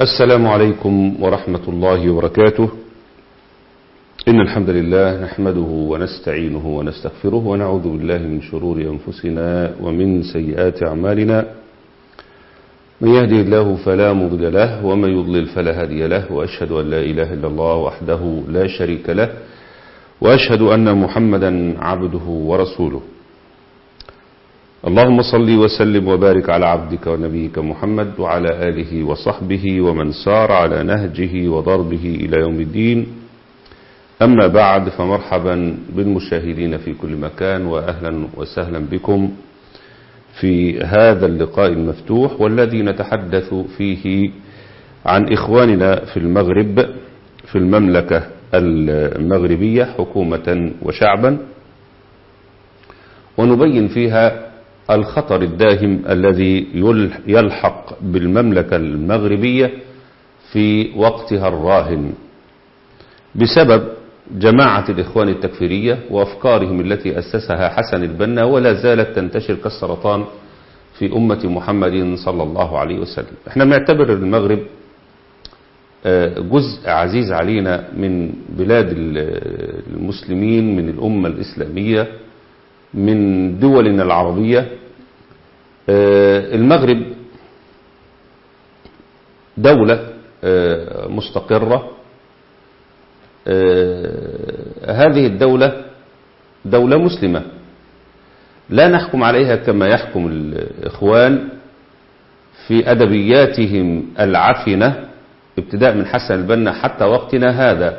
السلام عليكم ورحمة الله وبركاته إن الحمد لله نحمده ونستعينه ونستغفره ونعوذ بالله من شرور أنفسنا ومن سيئات أعمالنا من يهدي الله فلا مضل له ومن يضلل فلا هادي له وأشهد أن لا إله إلا الله وحده لا شريك له وأشهد أن محمدا عبده ورسوله اللهم صل وسلم وبارك على عبدك ونبيك محمد وعلى آله وصحبه ومن سار على نهجه وضربه إلى يوم الدين أما بعد فمرحبا بالمشاهدين في كل مكان وأهلا وسهلا بكم في هذا اللقاء المفتوح والذي نتحدث فيه عن إخواننا في المغرب في المملكة المغربية حكومة وشعبا ونبين فيها الخطر الداهم الذي يلحق بالمملكة المغربية في وقتها الراهن بسبب جماعة الإخوان التكفيرية وأفكارهم التي أسسها حسن البنا ولا زالت تنتشر كالسرطان في أمة محمد صلى الله عليه وسلم احنا بنعتبر المغرب جزء عزيز علينا من بلاد المسلمين من الأمة الإسلامية من دولنا العربية المغرب دولة مستقرة هذه الدولة دولة مسلمة لا نحكم عليها كما يحكم الإخوان في أدبياتهم العفنة ابتداء من حسن البنا حتى وقتنا هذا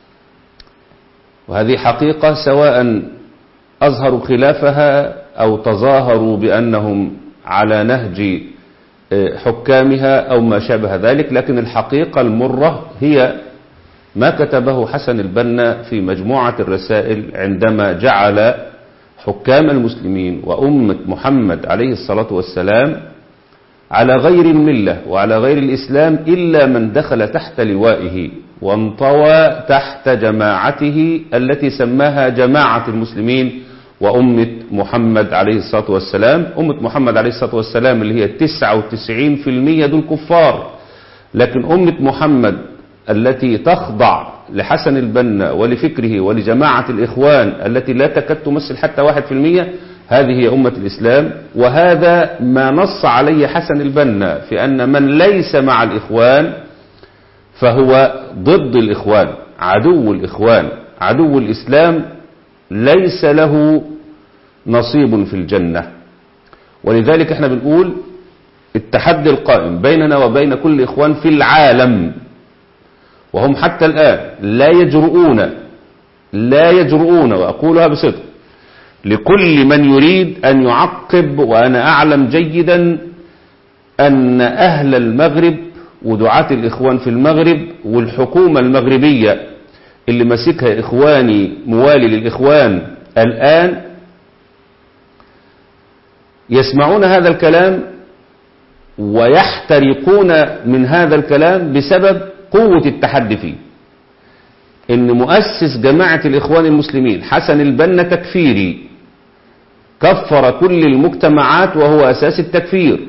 وهذه حقيقة سواء أظهروا خلافها أو تظاهروا بأنهم على نهج حكامها أو ما شابه ذلك لكن الحقيقة المرة هي ما كتبه حسن البنا في مجموعة الرسائل عندما جعل حكام المسلمين وأمة محمد عليه الصلاة والسلام على غير الملة وعلى غير الإسلام إلا من دخل تحت لوائه وانطوى تحت جماعته التي سماها جماعة المسلمين وأمة محمد عليه الصلاة والسلام أمة محمد عليه الصلاة والسلام اللي هي 99% دول كفار لكن أمة محمد التي تخضع لحسن البنا ولفكره ولجماعة الإخوان التي لا تكاد تمثل حتى واحد في المية هذه هي أمة الإسلام وهذا ما نص عليه حسن البنا في أن من ليس مع الإخوان فهو ضد الإخوان عدو الإخوان عدو الإسلام ليس له نصيب في الجنة ولذلك احنا بنقول التحدي القائم بيننا وبين كل إخوان في العالم وهم حتى الآن لا يجرؤون لا يجرؤون وأقولها بصدق لكل من يريد أن يعقب وأنا أعلم جيدا أن أهل المغرب ودعاة الإخوان في المغرب والحكومة المغربية اللي ماسكها إخواني موالي للإخوان الآن يسمعون هذا الكلام ويحترقون من هذا الكلام بسبب قوة التحدي فيه ان مؤسس جماعة الاخوان المسلمين حسن البنا تكفيري كفر كل المجتمعات وهو اساس التكفير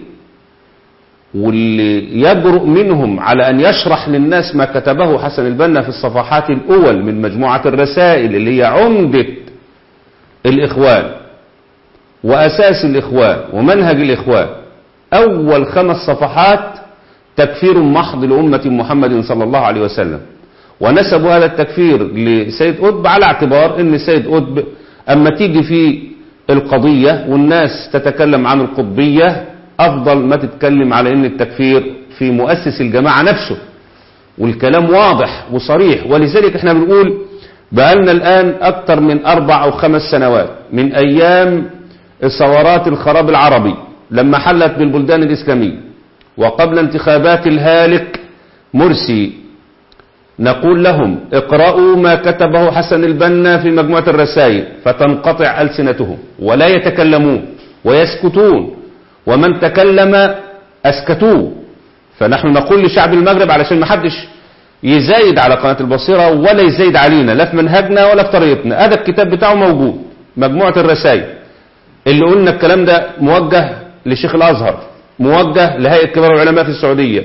واللي يجرؤ منهم على ان يشرح للناس ما كتبه حسن البنا في الصفحات الاول من مجموعة الرسائل اللي هي عمدة الاخوان واساس الاخوان ومنهج الاخوان اول خمس صفحات تكفير محض لأمة محمد صلى الله عليه وسلم ونسبوا هذا التكفير لسيد قطب على اعتبار ان سيد قطب اما تيجي في القضية والناس تتكلم عن القطبية افضل ما تتكلم على ان التكفير في مؤسس الجماعة نفسه والكلام واضح وصريح ولذلك احنا بنقول بقالنا الان اكتر من اربع او خمس سنوات من ايام ثورات الخراب العربي لما حلت بالبلدان الاسلاميه وقبل انتخابات الهالك مرسي نقول لهم اقرأوا ما كتبه حسن البنا في مجموعة الرسائل فتنقطع ألسنتهم ولا يتكلمون ويسكتون ومن تكلم أسكتوه فنحن نقول لشعب المغرب علشان ما حدش يزايد على قناة البصيرة ولا يزايد علينا لا في منهجنا ولا في طريقتنا هذا الكتاب بتاعه موجود مجموعة الرسائل اللي قلنا الكلام ده موجه لشيخ الأزهر موجه لهيئة كبار العلماء في السعودية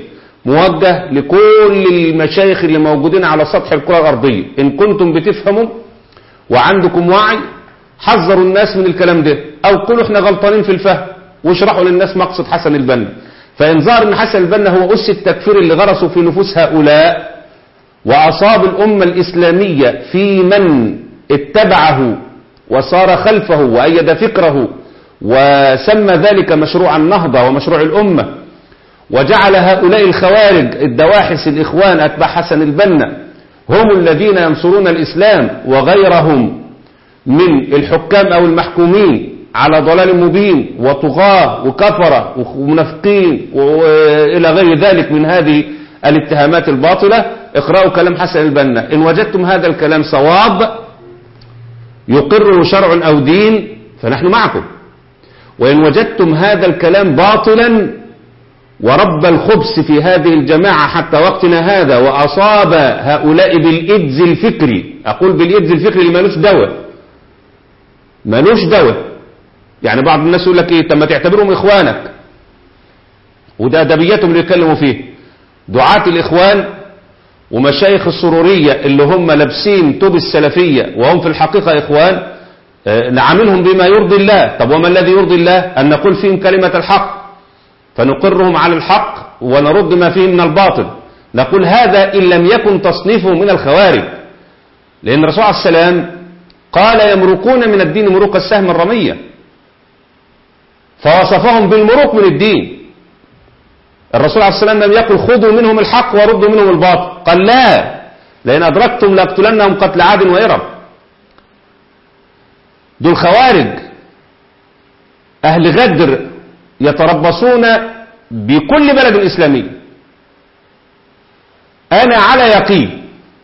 موجه لكل المشايخ اللي موجودين على سطح الكرة الأرضية إن كنتم بتفهموا وعندكم وعي حذروا الناس من الكلام ده أو قولوا احنا غلطانين في الفهم واشرحوا للناس مقصد حسن البنا فإن ظهر أن حسن البنا هو أس التكفير اللي غرسوا في نفوس هؤلاء وأصاب الأمة الإسلامية في من اتبعه وصار خلفه وأيد فكره وسمى ذلك مشروع النهضة ومشروع الأمة وجعل هؤلاء الخوارج الدواحس الإخوان أتباع حسن البنا هم الذين ينصرون الإسلام وغيرهم من الحكام أو المحكومين على ضلال مبين وطغاة وكفرة ومنافقين وإلى غير ذلك من هذه الاتهامات الباطلة اقرأوا كلام حسن البنا إن وجدتم هذا الكلام صواب يقره شرع أو دين فنحن معكم وإن وجدتم هذا الكلام باطلا ورب الخبث في هذه الجماعة حتى وقتنا هذا وأصاب هؤلاء بالإبز الفكري أقول بالإبز الفكري اللي ملوش دواء ملوش دواء يعني بعض الناس يقول لك ايه طب ما تعتبرهم اخوانك وده ادبياتهم اللي يتكلموا فيه دعاة الاخوان ومشايخ السرورية اللي هم لابسين توب السلفية وهم في الحقيقة اخوان آه، نعاملهم بما يرضي الله طب وما الذي يرضي الله ان نقول فيهم كلمة الحق فنقرهم على الحق ونرد ما فيه من الباطل نقول هذا إن لم يكن تصنيفه من الخوارج لأن الرسول عليه السلام قال يمرقون من الدين مروق السهم الرمية فوصفهم بالمروق من الدين الرسول عليه السلام لم يقل خذوا منهم الحق وردوا منهم الباطل قال لا لئن أدركتم لأقتلنهم قتل عاد وإرم دول خوارج أهل غدر يتربصون بكل بلد إسلامي أنا على يقين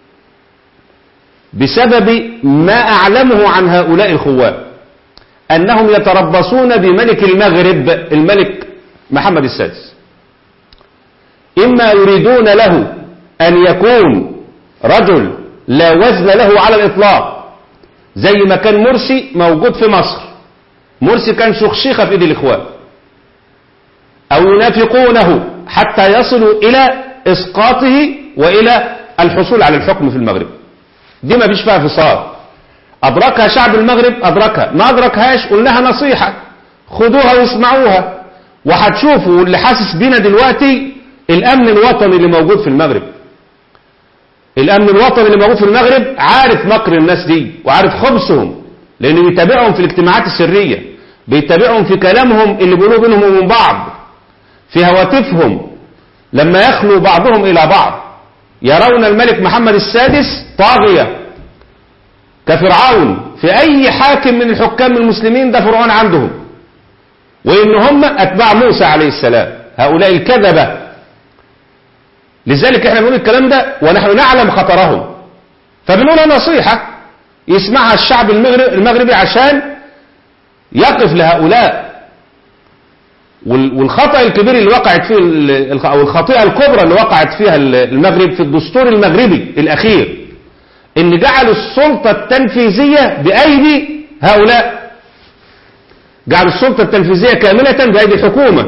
بسبب ما أعلمه عن هؤلاء الخوان أنهم يتربصون بملك المغرب الملك محمد السادس إما يريدون له أن يكون رجل لا وزن له على الإطلاق زي ما كان مرسي موجود في مصر مرسي كان شخشيخة في إيد الإخوان أو ينافقونه حتى يصلوا إلى إسقاطه وإلى الحصول على الحكم في المغرب دي ما فيش فيها فصال أدركها شعب المغرب أدركها ما أدركهاش قلناها نصيحة خدوها واسمعوها وهتشوفوا اللي حاسس بينا دلوقتي الأمن الوطني اللي موجود في المغرب الأمن الوطني اللي موجود في المغرب عارف مكر الناس دي وعارف خبثهم لأنه بيتابعهم في الاجتماعات السرية بيتابعهم في كلامهم اللي بيقولوه بينهم وبين بعض في هواتفهم لما يخلو بعضهم إلى بعض يرون الملك محمد السادس طاغية كفرعون في أي حاكم من الحكام المسلمين ده فرعون عندهم وإن هم أتباع موسى عليه السلام هؤلاء الكذبة لذلك احنا بنقول الكلام ده ونحن نعلم خطرهم فبنقول نصيحة يسمعها الشعب المغربي عشان يقف لهؤلاء والخطأ الكبير اللي وقعت فيه أو الخطيئة الكبرى اللي وقعت فيها المغرب في الدستور المغربي الأخير إن جعلوا السلطة التنفيذية بأيدي هؤلاء جعلوا السلطة التنفيذية كاملة بأيدي الحكومة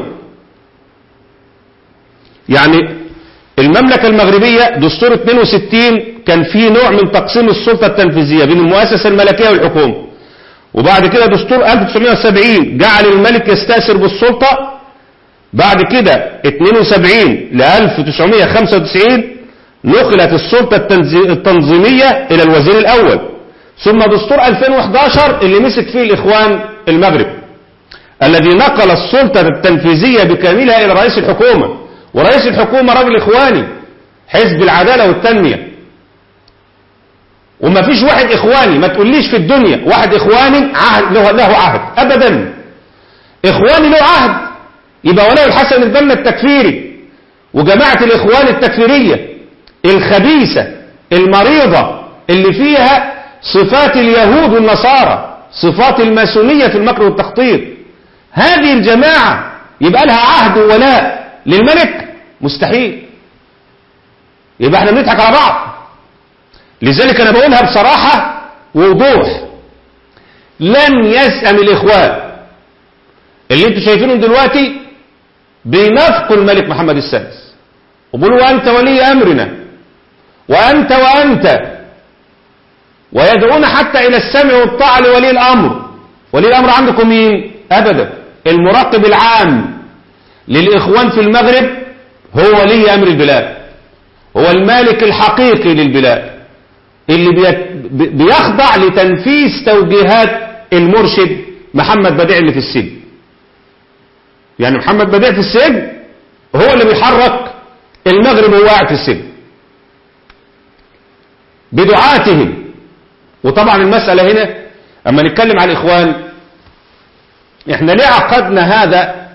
يعني المملكة المغربية دستور 62 كان فيه نوع من تقسيم السلطة التنفيذية بين المؤسسة الملكية والحكومة وبعد كده دستور 1970 جعل الملك يستأثر بالسلطة بعد كده 72 ل 1995 نقلت السلطة التنظيمية إلى الوزير الأول ثم دستور 2011 اللي مسك فيه الإخوان المغرب الذي نقل السلطة التنفيذية بكاملها إلى رئيس الحكومة ورئيس الحكومة راجل إخواني حزب العدالة والتنمية وما فيش واحد إخواني ما تقوليش في الدنيا واحد إخواني عهد له, له عهد أبدا إخواني له عهد يبقى ولاء الحسن البنا التكفيري وجماعة الإخوان التكفيرية الخبيثة المريضة اللي فيها صفات اليهود والنصارى صفات الماسونية في المكر والتخطيط هذه الجماعة يبقى لها عهد وولاء للملك مستحيل يبقى احنا بنضحك على بعض لذلك انا بقولها بصراحة ووضوح لن يسأم الاخوان اللي انتوا شايفينهم دلوقتي بينافقوا الملك محمد السادس وبيقولوا وأنت ولي أمرنا وأنت وأنت ويدعون حتى إلى السمع والطاعة لولي الأمر ولي الأمر عندكم مين أبدا المراقب العام للإخوان في المغرب هو ولي أمر البلاد هو المالك الحقيقي للبلاد اللي بيت- بيخضع لتنفيذ توجيهات المرشد محمد بديع اللي في السجن يعني محمد بديع في السجن هو اللي بيحرك المغرب وهو قاعد في السجن بدعاتهم وطبعا المسألة هنا اما نتكلم عن الاخوان احنا ليه عقدنا هذا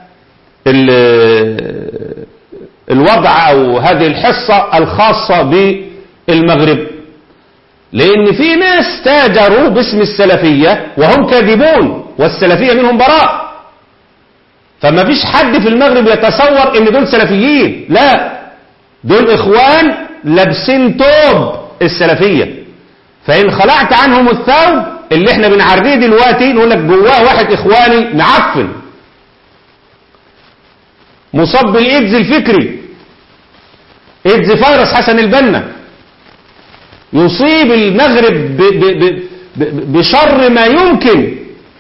ال- الوضع او هذه الحصة الخاصة بالمغرب لان في ناس تاجروا باسم السلفية وهم كاذبون والسلفية منهم براء فما فيش حد في المغرب يتصور ان دول سلفيين لا دول اخوان لابسين توب السلفية فان خلعت عنهم الثوب اللي احنا بنعريه دلوقتي نقول لك جواه واحد اخواني معفن مصاب بالايدز الفكري ايدز فيروس حسن البنا يصيب المغرب ب ب ب ب بشر ما يمكن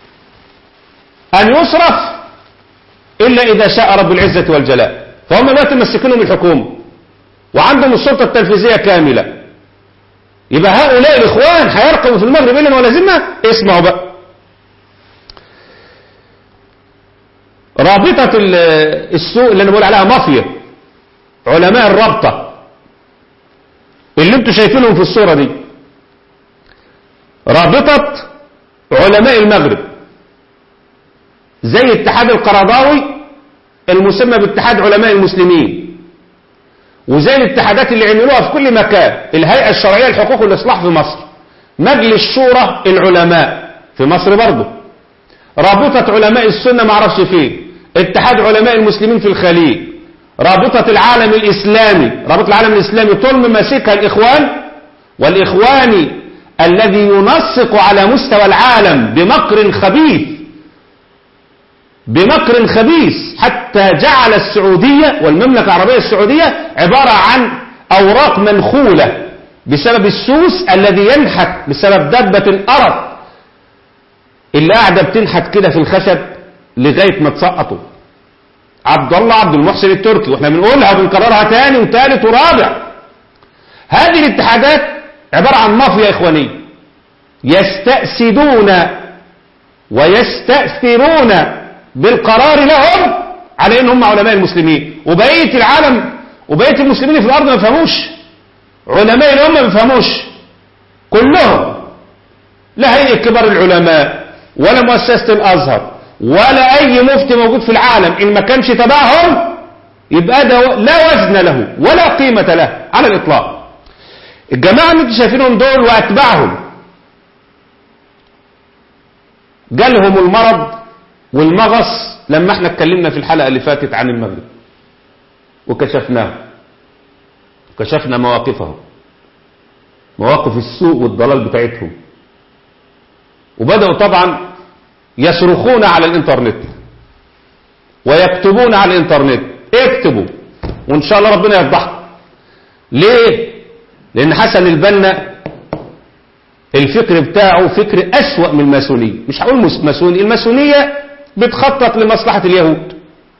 ان يصرف إلا إذا شاء رب العزة والجلال فهم لا تمسكنهم الحكومة وعندهم السلطة التنفيذية كاملة يبقى هؤلاء الإخوان هيرقبوا في المغرب إلا ما لازمنا اسمعوا بقى رابطة ال- السوق اللي أنا بقول عليها مافيا علماء الرابطة اللي انتوا شايفينهم في الصورة دي رابطة علماء المغرب زي اتحاد القرضاوي المسمى باتحاد علماء المسلمين وزي الاتحادات اللي عملوها في كل مكان الهيئة الشرعية للحقوق والإصلاح في مصر مجلس شورى العلماء في مصر برضه رابطة علماء السنة معرفش فين اتحاد علماء المسلمين في الخليج رابطة العالم الإسلامي رابطة العالم الإسلامي طول ما ماسكها الإخوان والإخواني الذي ينسق على مستوى العالم بمكر خبيث بمكر خبيث حتى جعل السعودية والمملكة العربية السعودية عبارة عن أوراق منخولة بسبب السوس الذي ينحت بسبب دبة الأرض اللي قاعدة بتنحت كده في الخشب لغاية ما تسقطوا عبد الله عبد المحسن التركي واحنا بنقولها وبنكررها تاني وتالت ورابع هذه الاتحادات عبارة عن مافيا إخوانية يستأسدون ويستأثرون بالقرار لهم على ان هم علماء المسلمين وبقية العالم وبقية المسلمين في الارض ما يفهموش علماء الامة ما يفهموش كلهم لا هيئة كبار العلماء ولا مؤسسة الازهر ولا اي مفتي موجود في العالم ان ما كانش تبعهم يبقى ده لا وزن له ولا قيمة له على الاطلاق الجماعة اللي انتوا شايفينهم دول واتباعهم جالهم المرض والمغص لما احنا اتكلمنا في الحلقة اللي فاتت عن المغرب وكشفناه كشفنا مواقفهم مواقف السوء والضلال بتاعتهم وبدأوا طبعا يصرخون على الانترنت ويكتبون على الانترنت اكتبوا وان شاء الله ربنا يفضحكم ليه لان حسن البنا الفكر بتاعه فكر أسوأ من الماسونية مش هقول مس- ماسوني الماسونية بتخطط لمصلحة اليهود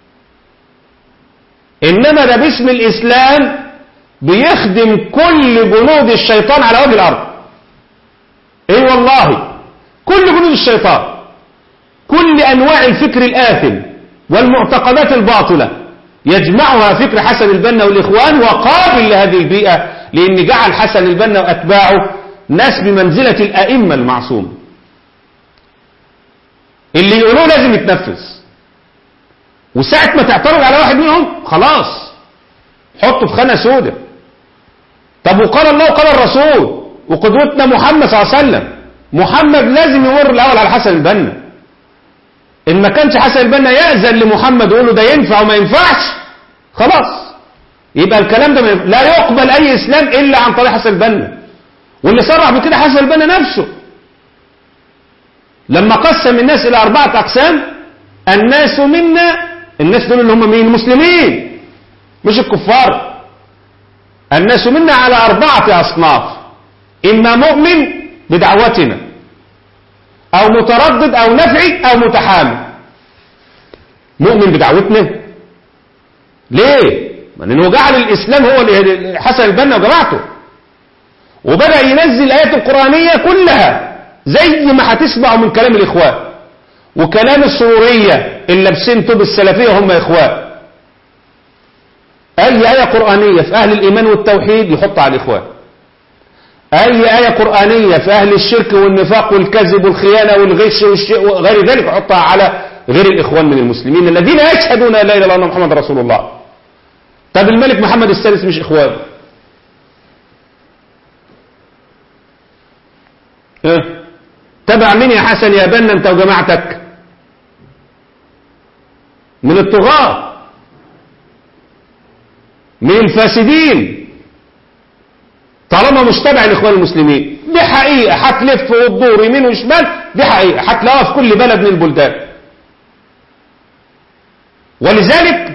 إنما ده باسم الإسلام بيخدم كل جنود الشيطان على وجه الأرض إيه والله كل جنود الشيطان كل أنواع الفكر الآثم والمعتقدات الباطلة يجمعها فكر حسن البنا والإخوان وقابل لهذه البيئة لأن جعل حسن البنا وأتباعه ناس بمنزلة الأئمة المعصوم اللي يقولوه لازم يتنفذ وساعة ما تعترض على واحد منهم خلاص حطه في خانة سودة طب وقال الله وقال الرسول وقدوتنا محمد صلى الله عليه وسلم محمد لازم يمر الأول على حسن البنا إن ما كانش حسن البنا يأذن لمحمد ويقول له ده ينفع وما ينفعش خلاص يبقى الكلام ده ما ينفع. لا يقبل أي إسلام إلا عن طريق حسن البنا واللي صرح بكده حسن البنا نفسه لما قسم الناس إلى أربعة أقسام الناس منا الناس دول اللي هم مين المسلمين مش الكفار الناس منا على أربعة أصناف إما مؤمن بدعوتنا أو متردد أو نفعي أو متحامل مؤمن بدعوتنا ليه؟ لأنه جعل الإسلام هو اللي حسن البنا وجماعته وبدأ ينزل الآيات القرآنية كلها زي ما هتسمعوا من كلام الإخوان وكلام السرورية اللي لابسين توب السلفية هم إخوان أي آية قرآنية في أهل الإيمان والتوحيد يحط على الإخوان أي آية قرآنية في أهل الشرك والنفاق والكذب والخيانة والغش وغير ذلك يحطها على غير الإخوان من المسلمين الذين يشهدون لا إله إلا الله محمد رسول الله طب الملك محمد السادس مش إخوان إيه؟ تبع مين يا حسن يا بنا انت وجماعتك من الطغاة من الفاسدين طالما مش تبع الاخوان المسلمين دي حقيقة هتلف وتدور يمين وشمال دي حقيقة هتلاقوها في كل بلد من البلدان ولذلك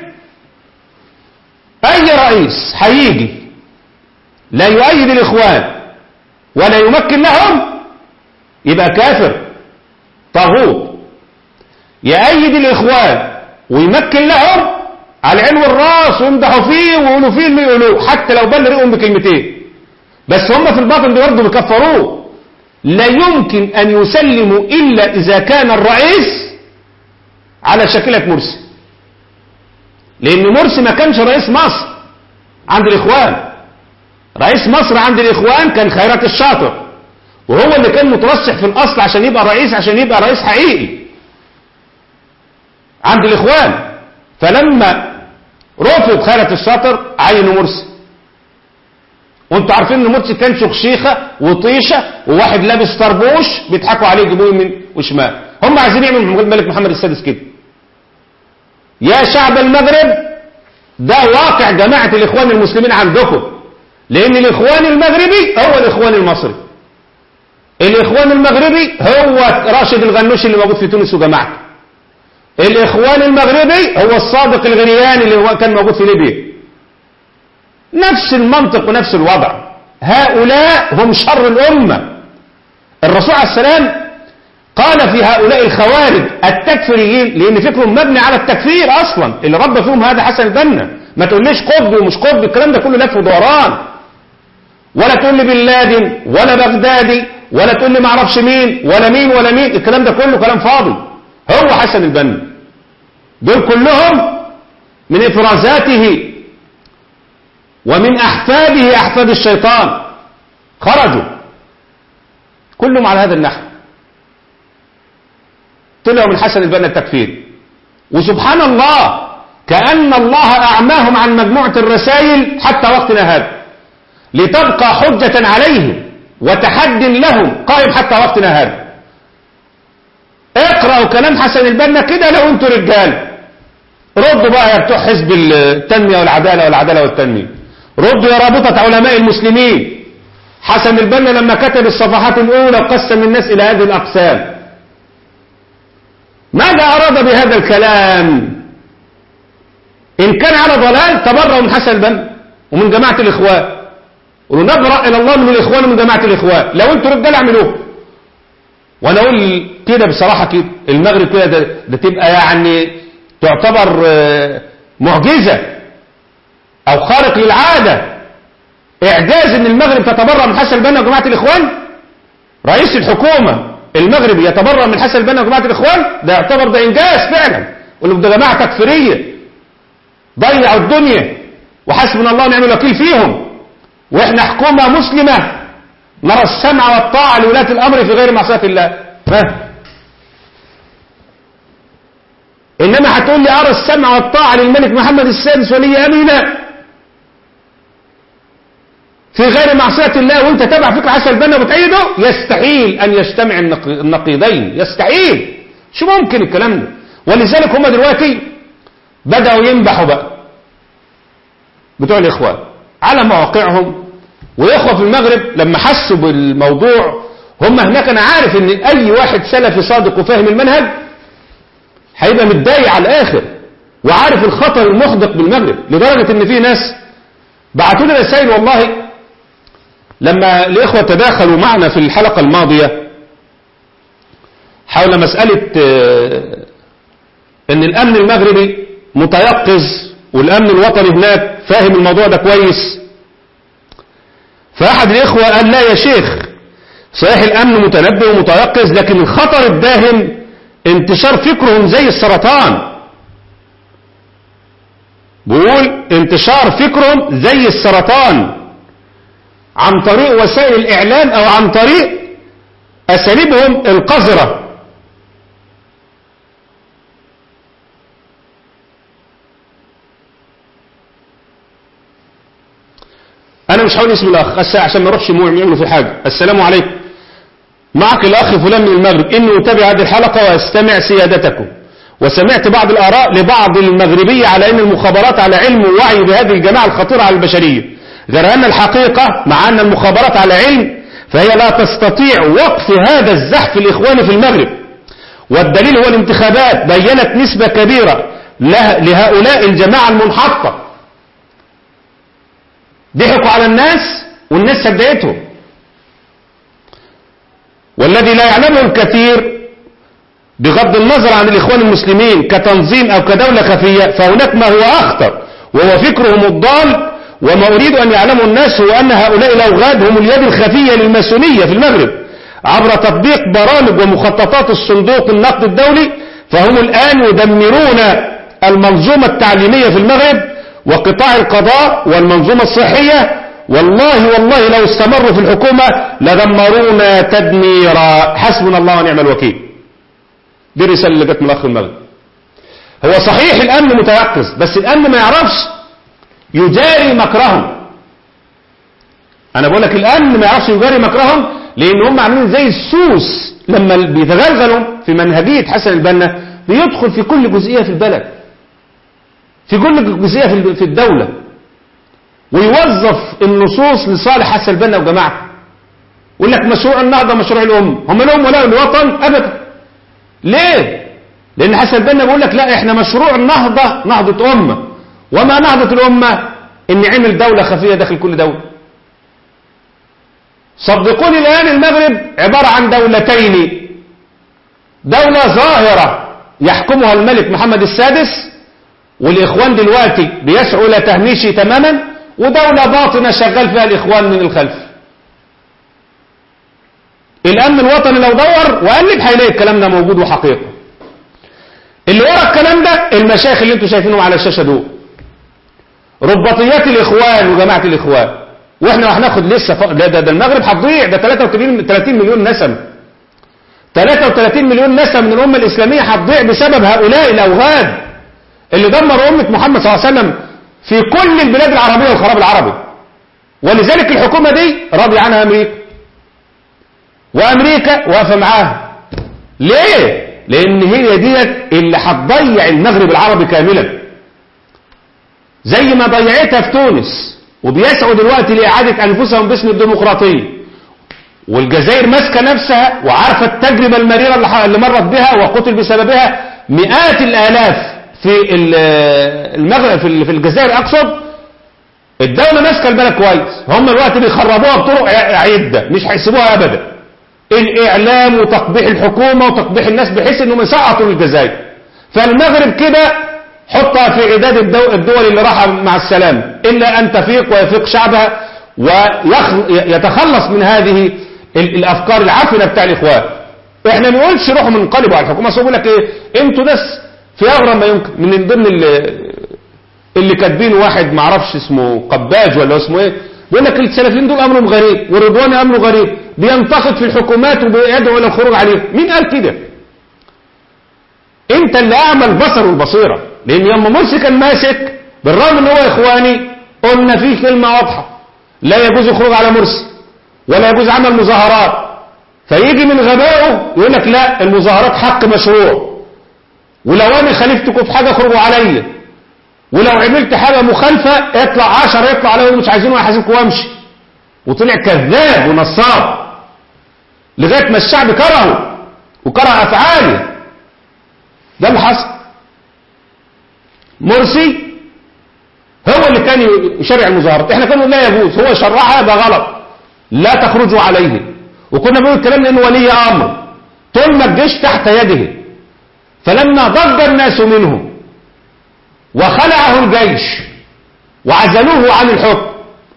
اي رئيس هيجي لا يؤيد الاخوان ولا يمكن لهم يبقى كافر طاغوت يأيد الإخوان ويمكن لهم على علم الراس ويمدحوا فيه ويقولوا فيه اللي يقولوه حتى لو بل رئهم بكلمتين بس هم في الباطن برضه بيكفروه لا يمكن أن يسلموا إلا إذا كان الرئيس على شكلة مرسي لأن مرسي ما كانش رئيس مصر عند الإخوان رئيس مصر عند الإخوان كان خيرات الشاطر وهو اللي كان مترشح في الأصل عشان يبقى رئيس عشان يبقى رئيس حقيقي عند الإخوان فلما رفض خيرة الشاطر عينوا مرسي وانتوا عارفين ان مرسي كان شخشيخة وطيشة وواحد لابس طربوش بيضحكوا عليه يجيبوه يمين وشمال هم عايزين يعملوا الملك محمد السادس كده يا شعب المغرب ده واقع جماعة الإخوان المسلمين عندكم لأن الإخوان المغربي هو الإخوان المصري الإخوان المغربي هو راشد الغنوشي اللي موجود في تونس وجماعته الإخوان المغربي هو الصادق الغرياني اللي هو كان موجود في ليبيا نفس المنطق ونفس الوضع هؤلاء هم شر الأمة الرسول عليه السلام قال في هؤلاء الخوارج التكفيريين لأن فكرهم مبني على التكفير أصلا اللي ربى فيهم هذا حسن البنا ما تقوليش قطب ومش قطب الكلام ده كله لف ودوران ولا تقول لي بن لادن ولا بغدادي ولا تقول لي ما اعرفش مين ولا مين ولا مين الكلام ده كله كلام فاضي هو حسن البنا دول كلهم من افرازاته ومن احفاده احفاد الشيطان خرجوا كلهم على هذا النحو طلعوا من حسن البنا التكفير وسبحان الله كأن الله أعماهم عن مجموعة الرسائل حتى وقتنا هذا لتبقى حجة عليهم وتحد لهم قائم حتى وقتنا هذا اقرأوا كلام حسن البنا كده لو انتوا رجال ردوا بقى يا بتوع حزب التنمية والعدالة والعدالة والتنمية ردوا يا رابطة علماء المسلمين حسن البنا لما كتب الصفحات الأولى وقسم الناس إلى هذه الأقسام ماذا أراد بهذا الكلام إن كان على ضلال تبرأوا من حسن البنا ومن جماعة الإخوان ونبرأ إلى الله من الإخوان ومن جماعة الإخوان لو أنتوا رجال اعملوه وأنا أقول كده بصراحة كده المغرب كده ده, ده تبقى يعني تعتبر معجزة أو خارق للعادة إعجاز إن المغرب تتبرأ من حسن البنا وجماعة الإخوان رئيس الحكومة المغربي يتبرأ من حسن البنا وجماعة الإخوان ده يعتبر ده إنجاز فعلا يقول ده جماعة تكفيرية ضيعوا الدنيا وحسبنا الله ونعم الوكيل فيهم واحنا حكومة مسلمة نرى السمع والطاعة لولاة الأمر في غير معصية الله ها إنما هتقول لي أرى السمع والطاعة للملك محمد السادس ولي أمينة في غير معصية الله وانت تبع فكرة حسن البنا وبتأيده يستحيل أن يجتمع النقيضين يستحيل شو ممكن الكلام ده ولذلك هم دلوقتي بدأوا ينبحوا بقى بتوع الإخوان على مواقعهم وإخوة في المغرب لما حسوا بالموضوع هم هناك أنا عارف إن أي واحد سلفي صادق وفاهم المنهج هيبقى متضايق على الآخر وعارف الخطر المحدق بالمغرب لدرجة إن في ناس بعتوا لي رسائل والله لما الإخوة تداخلوا معنا في الحلقة الماضية حول مسألة آه، ان الامن المغربي متيقظ والامن الوطني هناك فاهم الموضوع ده كويس فاحد الاخوة قال لا يا شيخ صحيح الامن متنبه ومتيقظ لكن الخطر الداهم انتشار فكرهم زي السرطان بيقول انتشار فكرهم زي السرطان عن طريق وسائل الاعلام او عن طريق اساليبهم القذره انا مش هقول اسم الاخ بس عشان ما اروحش يعملوا في حاجه السلام عليكم معك الاخ فلان من المغرب اني اتابع هذه الحلقه واستمع سيادتكم وسمعت بعض الاراء لبعض المغربيه على ان المخابرات على علم ووعي بهذه الجماعه الخطيره على البشريه غير ان الحقيقه مع ان المخابرات على علم فهي لا تستطيع وقف هذا الزحف الاخواني في المغرب والدليل هو الانتخابات بينت نسبه كبيره لهؤلاء الجماعه المنحطه ضحكوا على الناس والناس صدقتهم والذي لا يعلمه الكثير بغض النظر عن الإخوان المسلمين كتنظيم أو كدولة خفية فهناك ما هو أخطر وهو فكرهم الضال وما أريد أن يعلمه الناس هو أن هؤلاء الأوغاد هم اليد الخفية للماسونية في المغرب عبر تطبيق برامج ومخططات الصندوق النقد الدولي فهم الآن يدمرون المنظومة التعليمية في المغرب وقطاع القضاء والمنظومة الصحية والله والله لو استمروا في الحكومة لدمرونا تدميرا حسبنا الله ونعم الوكيل دي الرسالة اللي جت من الأخ المغرب هو صحيح الأمن متيقظ بس الأمن ما يعرفش يجاري مكرهم أنا بقول لك الأمن ما يعرفش يجاري مكرهم لأن هم عاملين زي السوس لما بيتغلغلوا في منهجية حسن البنا بيدخل في كل جزئية في البلد في كل جزئية في الدولة ويوظف النصوص لصالح حسن البنا وجماعته يقول لك مشروع النهضة مشروع الأم هم لهم ولا الوطن أبدا ليه لأن حسن البنا بيقول لك لا احنا مشروع النهضة نهضة أمة وما نهضة الأمة إن عمل دولة خفية داخل كل دولة صدقوني الآن المغرب عبارة عن دولتين دولة ظاهرة يحكمها الملك محمد السادس والإخوان دلوقتي بيسعوا إلى تهميشه تماما ودولة باطنة شغال فيها الإخوان من الخلف الأمن الوطني لو دور وقلب هيلاقي الكلام ده موجود وحقيقة اللي ورا الكلام ده المشايخ اللي انتوا شايفينهم على الشاشة دول رباطيات الإخوان وجماعة الإخوان واحنا هناخد لسه ف... ده, ده, ده المغرب هتضيع ده 33 30 مليون نسمة 33 مليون نسمة من الأمة الإسلامية هتضيع بسبب هؤلاء الأوغاد اللي دمروا أمة محمد صلى الله عليه وسلم في كل البلاد العربية والخراب العربي ولذلك الحكومة دي راضي عنها أمريكا وأمريكا واقفة معاها ليه؟ لأن هي ديت اللي هتضيع المغرب العربي كاملا زي ما ضيعتها في تونس وبيسعوا دلوقتي لإعادة أنفسهم باسم الديمقراطية والجزائر ماسكة نفسها وعارفة التجربة المريرة اللي مرت بها وقتل بسببها مئات الآلاف في المغرب في الجزائر اقصد الدولة ماسكة البلد كويس هم الوقت بيخربوها بطرق عدة مش هيسيبوها ابدا الاعلام وتقبيح الحكومة وتقبيح الناس بحيث انهم يسقطوا الجزائر فالمغرب كده حطها في عداد الدول اللي راح مع السلام الا ان تفيق ويفيق شعبها ويتخلص من هذه الافكار العفنة بتاع الاخوان احنا ما نقولش روحوا منقلبوا على الحكومة بيقول لك ايه انتوا ناس في أغرب ما يمكن من ضمن اللي, اللي كاتبينه واحد ما اعرفش اسمه قباج ولا اسمه ايه بيقول لك السلفيين دول امرهم غريب والرضوان امره غريب بينتقد في الحكومات وبيدعو الى الخروج عليهم مين قال كده انت اللي اعمى البصر والبصيره لان يوم مرسي كان ماسك بالرغم ان هو اخواني قلنا فيه كلمه واضحه لا يجوز الخروج على مرسي ولا يجوز عمل مظاهرات فيجي من غبائه يقول لك لا المظاهرات حق مشروع ولو انا خالفتكم في حاجة اخرجوا عليا ولو عملت حاجة مخالفة اطلع عشر يطلع عليهم مش عايزين يحاسبكم وامشي وطلع كذاب ونصاب لغاية ما الشعب كرهه وكره افعاله ده اللي حصل مرسي هو اللي كان يشرع المظاهرات احنا كنا لا يجوز هو شرعها ده غلط لا تخرجوا عليه وكنا بنقول الكلام لانه ولي امر طول ما الجيش تحت يده فلما ضج الناس منه وخلعه الجيش وعزلوه عن الحكم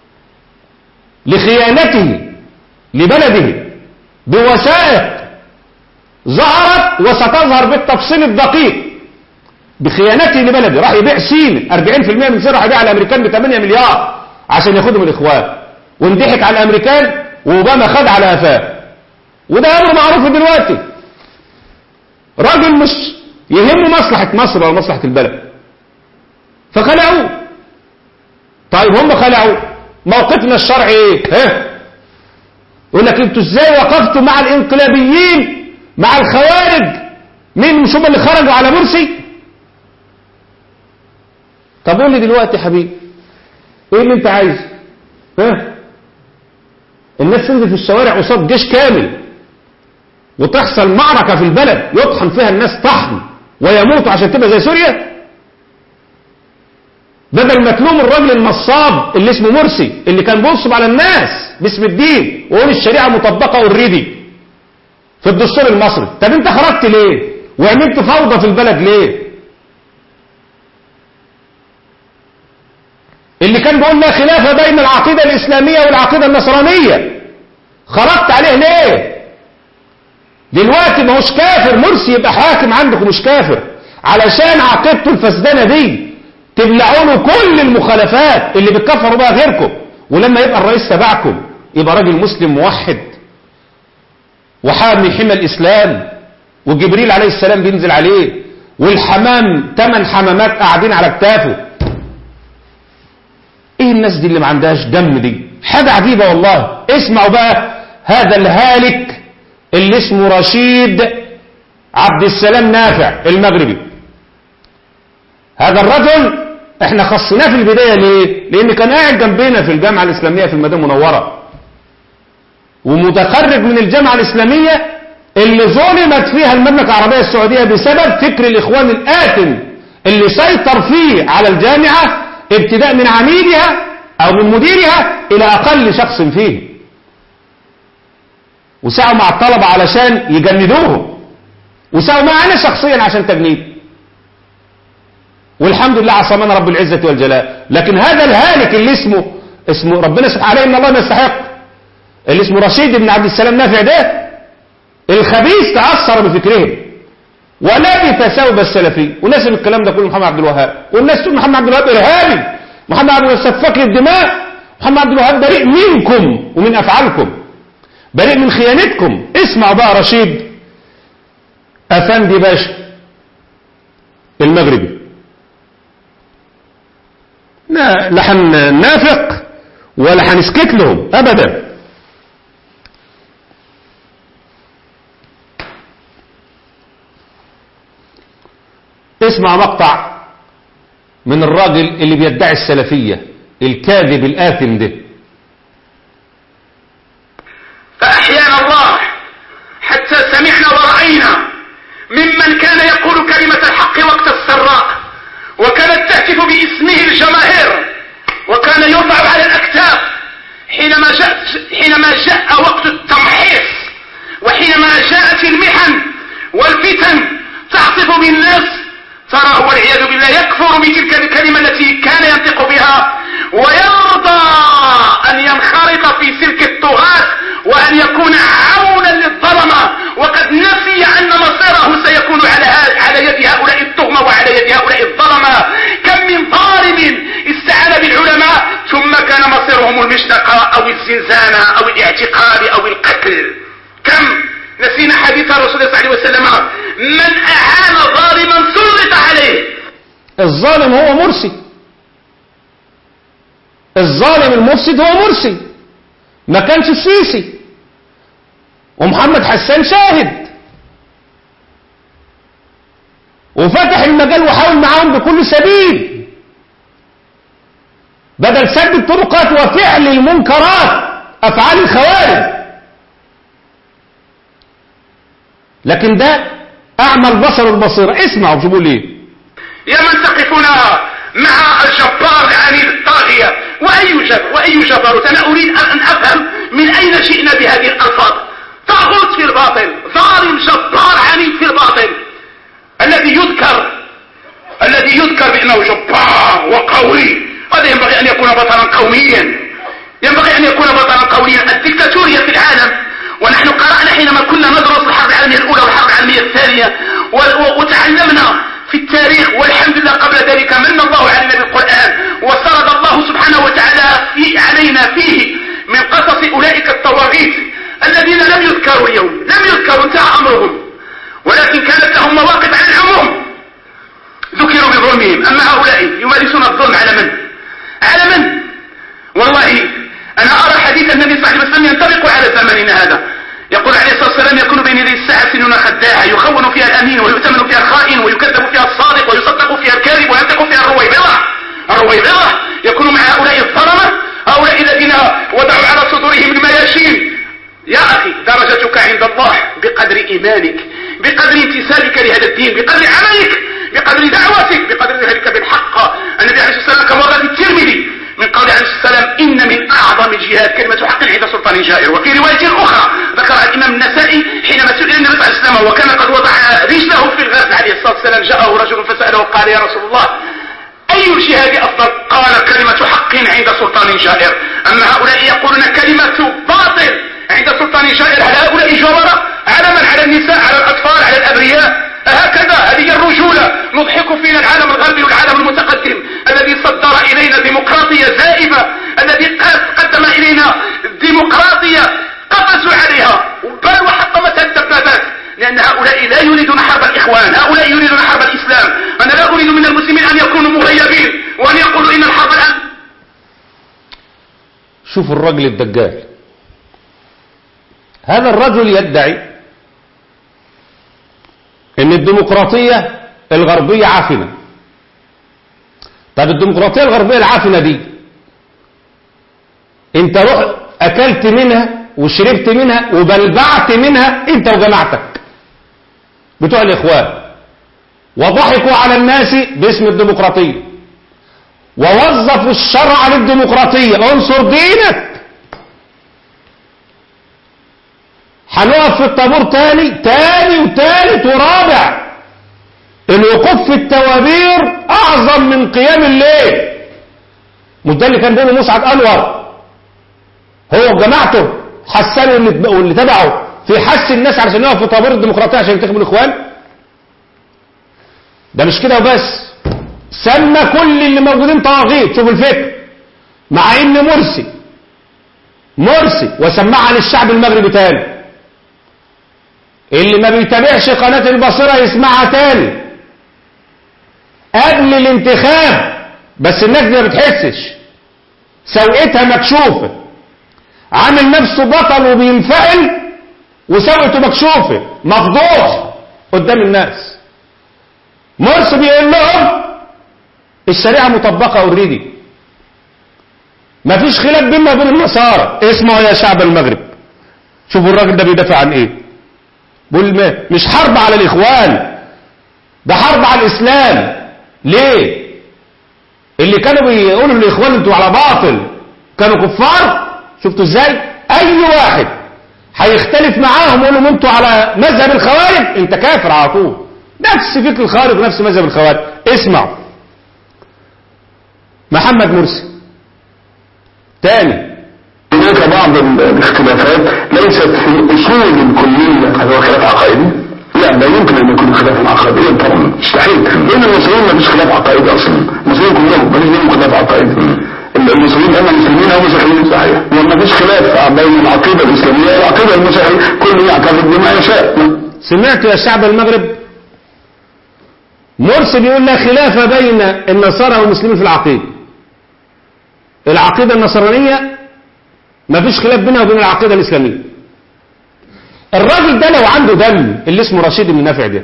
لخيانته لبلده بوثائق ظهرت وستظهر بالتفصيل الدقيق بخيانته لبلده راح يبيع سين 40% من سيره راح يبيع على الامريكان ب 8 مليار عشان ياخدهم الاخوان وانضحك على الامريكان واوباما خد على قفاه وده امر معروف دلوقتي راجل مش يهمه مصلحه مصر ولا مصلحه البلد فخلعوه طيب هم خلعوا موقفنا الشرعي ايه ها يقول لك انتوا ازاي وقفتوا مع الانقلابيين مع الخوارج مين مش هم اللي خرجوا على مرسي طب قول لي دلوقتي يا حبيبي ايه اللي انت عايزه ها الناس تنزل في الشوارع قصاد جيش كامل وتحصل معركة في البلد يطحن فيها الناس طحن ويموتوا عشان تبقى زي سوريا بدل ما تلوم الراجل النصاب اللي اسمه مرسي اللي كان بينصب على الناس باسم الدين ويقول الشريعة مطبقة اوريدي في الدستور المصري طب انت خرجت ليه وعملت فوضى في البلد ليه اللي كان بيقول لا خلاف بين العقيدة الإسلامية والعقيدة النصرانية خرجت عليه ليه دلوقتي ما هوش كافر مرسي يبقى حاكم عندكم مش كافر علشان عقيدته الفسدانة دي تبلعوا له كل المخالفات اللي بتكفروا بها غيركم ولما يبقى الرئيس تبعكم يبقى راجل مسلم موحد وحامي حمى الإسلام وجبريل عليه السلام بينزل عليه والحمام ثمان حمامات قاعدين على كتافه ايه الناس دي اللي ما عندهاش دم دي حاجة عجيبة والله اسمعوا بقى هذا الهالك اللي اسمه رشيد عبد السلام نافع المغربي هذا الرجل احنا خصناه في البداية ليه لان كان قاعد جنبنا في الجامعة الاسلامية في المدينة المنورة ومتخرج من الجامعة الاسلامية اللي ظلمت فيها المملكة العربية السعودية بسبب فكر الاخوان الآثم اللي سيطر فيه على الجامعة ابتداء من عميدها او من مديرها الى اقل شخص فيه وسعوا مع الطلبة علشان يجندوهم وسعوا معنا شخصيا عشان تجنيد والحمد لله عصمنا رب العزة والجلال لكن هذا الهالك اللي اسمه اسمه ربنا سبحانه عليه ان الله ما يستحق اللي اسمه رشيد بن عبد السلام نافع ده الخبيث تأثر بفكرهم ولبث ثوب السلفي ونسب الكلام ده كله محمد عبد الوهاب والناس تقول محمد عبد الوهاب ارهابي محمد عبد الوهاب سفاك للدماء محمد عبد الوهاب بريء منكم ومن افعالكم بريء من خيانتكم اسمع بقى رشيد افندي باشا المغربي لا هننافق ولا هنسكت لهم ابدا اسمع مقطع من الراجل اللي بيدعي السلفية الكاذب الآثم ده فأحيانا الله حتى سمعنا ورأينا ممن كان يقول كلمة الحق وقت السراء وكانت تهتف باسمه الجماهير وكان يرفع على الأكتاف حينما جاء, حينما جاء وقت التمحيص وحينما جاءت المحن والفتن تعصف بالناس تراه والعياذ بالله يكفر بتلك الكلمة التي كان ينطق بها ويرضى أن ينخرط في سلك الطغاة وأن يكون عونا للظلمة وقد نسي أن مصيره سيكون على على يد هؤلاء التهمة وعلى يد هؤلاء الظلمة كم من ظالم استعان بالعلماء ثم كان مصيرهم المشنقة أو الزنزانة أو الاعتقال أو القتل كم نسينا حديث الرسول صلى الله عليه وسلم من أعان ظالما سلط عليه الظالم هو مرسي الظالم المفسد هو مرسي ما كانش السيسي ومحمد حسان شاهد وفتح المجال وحاول معاهم بكل سبيل بدل سد الطرقات وفعل المنكرات أفعال الخوارج لكن ده أعمى البصر البصيرة اسمعوا شو بيقول ايه يا من تقفون مع الجبار العنيد الطاغية وأي جبر وأي جبروت أنا أريد أن أفهم من أين جئنا بهذه الألفاظ طاغوت في الباطل ظالم جبار عنيد في الباطل الذي يذكر الذي يذكر بأنه جبار وقوي هذا ينبغي أن يكون بطلا قوميا ينبغي أن يكون بطلا قويا الدكتاتورية في العالم ونحن قرأنا حينما كنا ندرس الحرب العالمية الأولى والحرب العالمية الثانية وتعلمنا في التاريخ والحمد لله قبل ذلك من الله علينا بالقرآن وسرد الله سبحانه وتعالى في علينا فيه من قصص أولئك الطواغيت الذين لم يذكروا اليوم لم يذكروا انتهى أمرهم ولكن كانت لهم مواقف على العموم ذكروا بظلمهم أما هؤلاء يمارسون الظلم على من على من والله أنا أرى حديث النبي صلى الله عليه وسلم ينطبق على زمننا هذا يقول عليه الصلاة والسلام يكون بين يدي الساعة سنون خداعة يخون فيها الأمين ويؤتمن فيها الخائن ويكذب فيها الصادق ويصدق فيها الكاذب وينطق فيها الرويبضة الرويبضة يكون مع هؤلاء الظلمة هؤلاء الذين وضعوا على صدورهم المياشين يا أخي درجتك عند الله بقدر إيمانك بقدر امتثالك لهذا الدين بقدر عملك بقدر دعوتك بقدر ذلك بالحق النبي عليه الصلاة والسلام كما ورد الترمذي من قول عليه السلام إن من أعظم الجهاد كلمة حق عند سلطان جائر وفي رواية أخرى ذكرها الإمام النسائي حينما سئل النبي صلى الله عليه وسلم وكان قد وضع رجله في الغرب عليه الصلاة والسلام جاءه رجل فسأله قال يا رسول الله أي الجهاد أفضل قال كلمة حق عند سلطان جائر أما هؤلاء يقولون كلمة باطل عند سلطان جائر هل هؤلاء جورة على من على النساء على الأطفال على الأبرياء هكذا هذه الرجولة نضحك فينا العالم الغربي والعالم المتقدم الذي صدر إلينا ديمقراطية زائفة الذي قدم إلينا ديمقراطية قفزوا عليها بل وحطمتها الدبابات لأن هؤلاء لا يريدون حرب الإخوان هؤلاء يريدون حرب الإسلام أنا لا أريد من المسلمين أن يكونوا مغيبين وأن يقولوا إن الحرب الآن شوف الرجل الدجال هذا الرجل يدعي ان الديمقراطية الغربية عافنة طب الديمقراطية الغربية العافنة دي انت روح اكلت منها وشربت منها وبلبعت منها انت وجماعتك بتوع الاخوان وضحكوا على الناس باسم الديمقراطية ووظفوا الشرع للديمقراطية انصر دينك هنقف في الطابور تاني تاني وتالت ورابع الوقوف في التوابير اعظم من قيام الليل مش ده اللي كان بيقوله مسعد انور هو وجماعته حسنوا واللي واللي تبعه في حس الناس علشان يقف في طابور الديمقراطيه عشان ينتخبوا الاخوان ده مش كده وبس سمى كل اللي موجودين طواغيت شوف الفكر مع ان مرسي مرسي وسمعها للشعب المغربي تاني اللي ما بيتابعش قناة البصيرة يسمعها تاني قبل الانتخاب بس الناس دي ما بتحسش سوقتها مكشوفة عامل نفسه بطل وبينفعل وسوقته مكشوفة مفضوح قدام الناس مرسي بيقول لهم الشريعة مطبقة اوريدي مفيش خلاف بيننا وبين النصارى اسمعوا يا شعب المغرب شوفوا الراجل ده بيدافع عن ايه بقول ما مش حرب على الاخوان ده حرب على الاسلام ليه اللي كانوا بيقولوا للاخوان انتوا على باطل كانوا كفار شفتوا ازاي اي واحد هيختلف معاهم ويقول لهم انتوا على مذهب الخوارج انت كافر على طول نفس فكر الخوارج ونفس مذهب الخوارج اسمعوا محمد مرسي تاني هناك بعض الاختلافات ليست في الاصول الكليه هذا هو خلاف عقائدي لا لا يمكن ان يكون خلافا عقائديا طبعا مستحيل لان المصريين ما فيش خلاف عقائدي اصلا المصريين كلهم ما فيش بينهم خلاف عقائدي المصريين اما مسلمين او مسيحيين صحيح وما فيش خلاف بين العقيده الاسلاميه والعقيده المسيحيه كل يعتقد بما يشاء سمعت يا شعب المغرب مرسي بيقول لا خلاف بين النصارى والمسلمين في العقيده العقيده النصرانيه ما فيش خلاف بينها وبين العقيدة الإسلامية الراجل ده لو عنده دم اللي اسمه رشيد بن نافع ده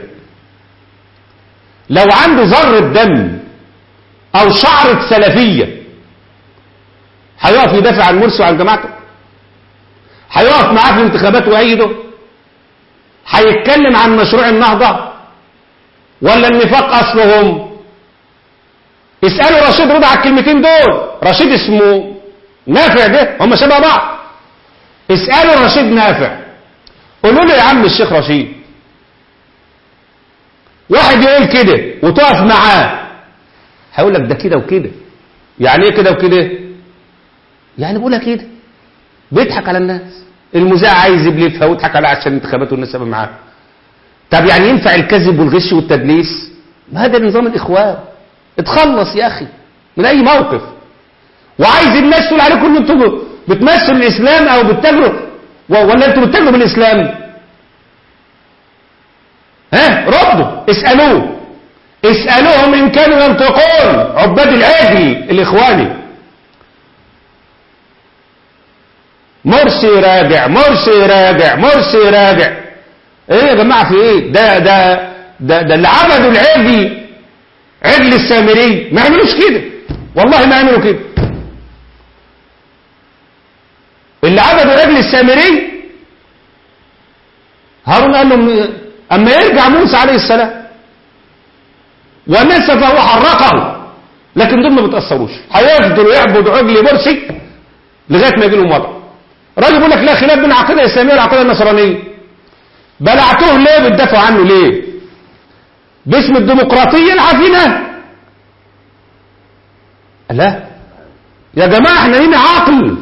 لو عنده ذرة دم أو شعرة سلفية هيقف يدافع عن مرسي وعن جماعته هيقف معاه في الانتخابات ويأيده هيتكلم عن مشروع النهضة ولا النفاق أصلهم اسألوا رشيد رضا على الكلمتين دول رشيد اسمه نافع ده هم شبه بعض اسألوا رشيد نافع قولوا له يا عم الشيخ رشيد واحد يقول كده وتقف معاه هيقول لك ده كده وكده يعني ايه كده وكده يعني بقولها كده بيضحك على الناس المذيع عايز يبلفها ويضحك عليها عشان انتخابات والناس تبقى معاه طب يعني ينفع الكذب والغش والتدليس ما هذا نظام الاخوان اتخلص يا اخي من اي موقف وعايز الناس تقول عليكم ان انتم بتمثلوا الاسلام او بتتاجروا ولا انتم بتتاجروا بالاسلام ها ردوا اسالوه اسالوهم ان كانوا ينطقون عباد العجل الاخواني مرسي راجع مرسي راجع مرسي راجع ايه يا جماعه في ايه ده ده ده, ده اللي عبدوا العجل عجل السامري ما يعملوش كده والله ما يعملوا كده اللي عبدوا عجل السامري هارون قال لهم اما يرجع موسى عليه السلام ونسفه وحرقه لكن دول ما بتاثروش هيفضلوا يعبدوا عجل مرسي لغايه ما يجي لهم وضع راجل يقول لك لا خلاف بين العقيده الاسلاميه والعقيده النصرانيه بلعتوه ليه بتدافعوا عنه ليه باسم الديمقراطيه العفنه لا يا جماعه احنا لينا عقل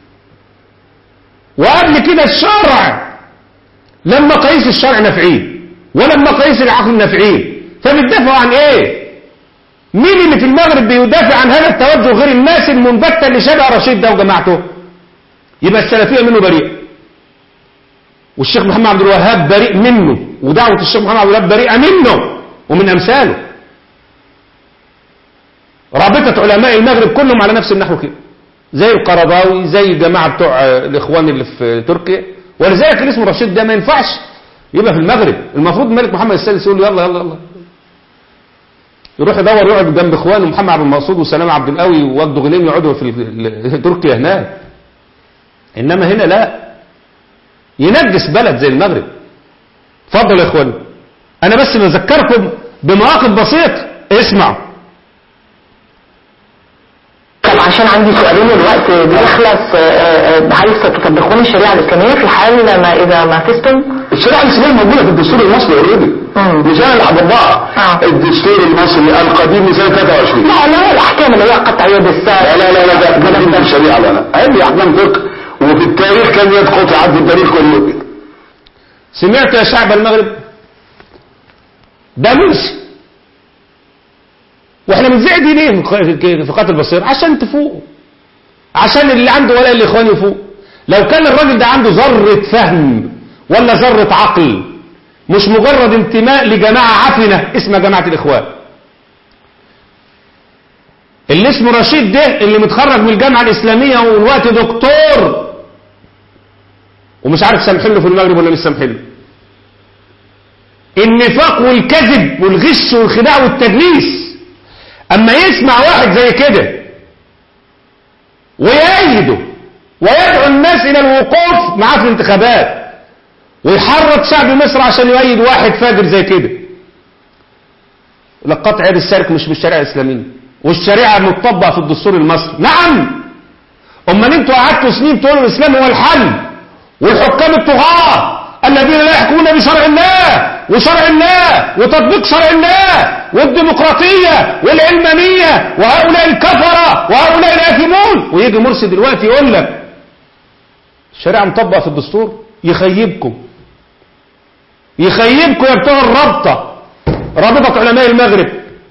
وقبل كده الشرع لما قيس الشرع نافعين ولما قيس العقل نافعين فبتدافعوا عن ايه مين اللي في المغرب بيدافع عن هذا التوجه غير الناس المنبتة اللي شبه رشيد ده وجماعته يبقى السلفية منه بريء والشيخ محمد عبد الوهاب بريء منه ودعوة الشيخ محمد عبد الوهاب بريئة منه ومن أمثاله رابطة علماء المغرب كلهم على نفس النحو كده زي القرضاوي زي الجماعة بتوع الإخوان اللي في تركيا ولذلك اللي اسمه رشيد ده ما ينفعش يبقى في المغرب المفروض الملك محمد السادس يقول له يلا يلا يلا يروح يدور يقعد جنب اخوانه محمد عبد المقصود وسلام عبد القوي ووجد غنيم يقعدوا في تركيا هناك انما هنا لا ينجس بلد زي المغرب اتفضل يا اخوان انا بس بذكركم بمواقف بسيطه اسمعوا طب عشان عندي سؤالين الوقت بيخلص عايز تطبقون الشريعة الإسلامية في حال ما إذا ما فزتم الشريعة الإسلامية موجودة في الدستور المصري اوريدي مم. مش انا اللي حضرتها آه. الدستور المصري القديم لسنة 23 لا لا الأحكام اللي هي قطع يد السارق لا لا لا لا ده ده في الشريعة لا لا عندي أحكام فقه وفي التاريخ كان يد قطع في التاريخ كله كده سمعت يا شعب المغرب ده مرسي واحنا بنزعج ليه في قتل بصير عشان تفوقوا عشان اللي عنده ولا الاخوان يفوق لو كان الراجل ده عنده ذرة فهم ولا ذرة عقل مش مجرد انتماء لجماعة عفنة اسمها جماعة الاخوان اللي اسمه رشيد ده اللي متخرج من الجامعة الاسلامية والوقت دكتور ومش عارف سامحله في المغرب ولا مش سامحله النفاق والكذب والغش والخداع والتدليس اما يسمع واحد زي كده ويأيده ويدعو الناس الى الوقوف معاه في الانتخابات ويحرك شعب مصر عشان يؤيد واحد فاجر زي كده لك قطع يد السارق مش بالشريعه الاسلاميه والشريعه مطبقه في الدستور المصري نعم امال انتوا قعدتوا سنين تقولوا الاسلام هو الحل والحكام الطغاه الذين لا يحكمون بشرع الله وشرع الله وتطبيق شرع الله والديمقراطية والعلمانية وهؤلاء الكفرة وهؤلاء الآثمون ويجي مرسي دلوقتي يقول لك الشريعة مطبقة في الدستور يخيبكم يخيبكم يا بتوع الرابطة رابطة علماء المغرب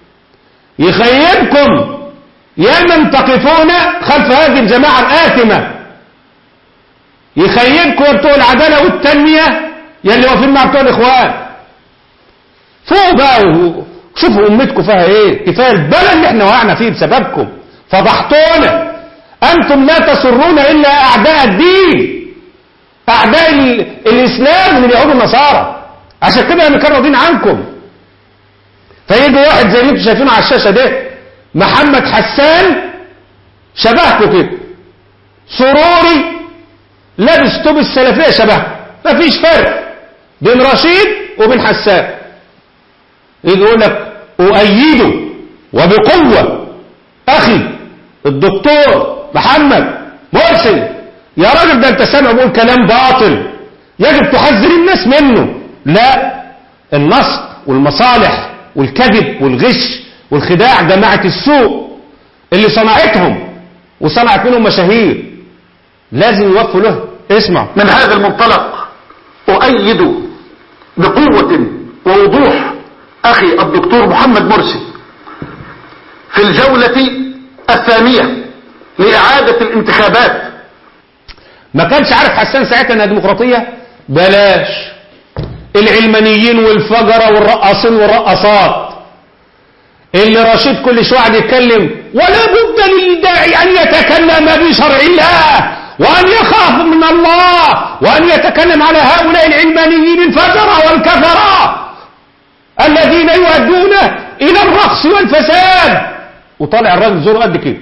يخيبكم يا من تقفون خلف هذه الجماعة الآثمة يخيبكم يا بتوع العدالة والتنمية يلي واقفين مع بتوع الإخوان فوق بقى وشوفوا أمتكم فيها إيه كفاية البلد اللي احنا وقعنا فيه بسببكم فضحتونا أنتم لا تسرون إلا أعداء الدين أعداء ال- الإسلام من اليهود والنصارى عشان كده احنا كانوا راضيين عنكم فيجي واحد زي اللي انتوا شايفينه على الشاشة ده محمد حسان شبهكم كده سروري لابس توب السلفية شبه مفيش فرق بين رشيد وبين حسان يجي يقول لك أؤيده وبقوة اخي الدكتور محمد مرسي يا راجل ده انت سامع بقول كلام باطل يجب تحذر الناس منه لا النصب والمصالح والكذب والغش والخداع جماعة السوء اللي صنعتهم وصنعت منهم مشاهير لازم يوفوا له اسمع من هذا المنطلق أؤيد بقوة ووضوح أخي الدكتور محمد مرسي في الجولة الثانية لإعادة الانتخابات ما كانش عارف حسان ساعتها انها ديمقراطية بلاش العلمانيين والفجرة والرقاصين والرقصات اللي رشيد كل شوية قاعد يتكلم ولا بد للداعي ان يتكلم بشرع الله وان يخاف من الله وان يتكلم على هؤلاء العلمانيين الفجرة والكفرة الذين يؤدون الى الرقص والفساد وطالع الراجل زوره قد كده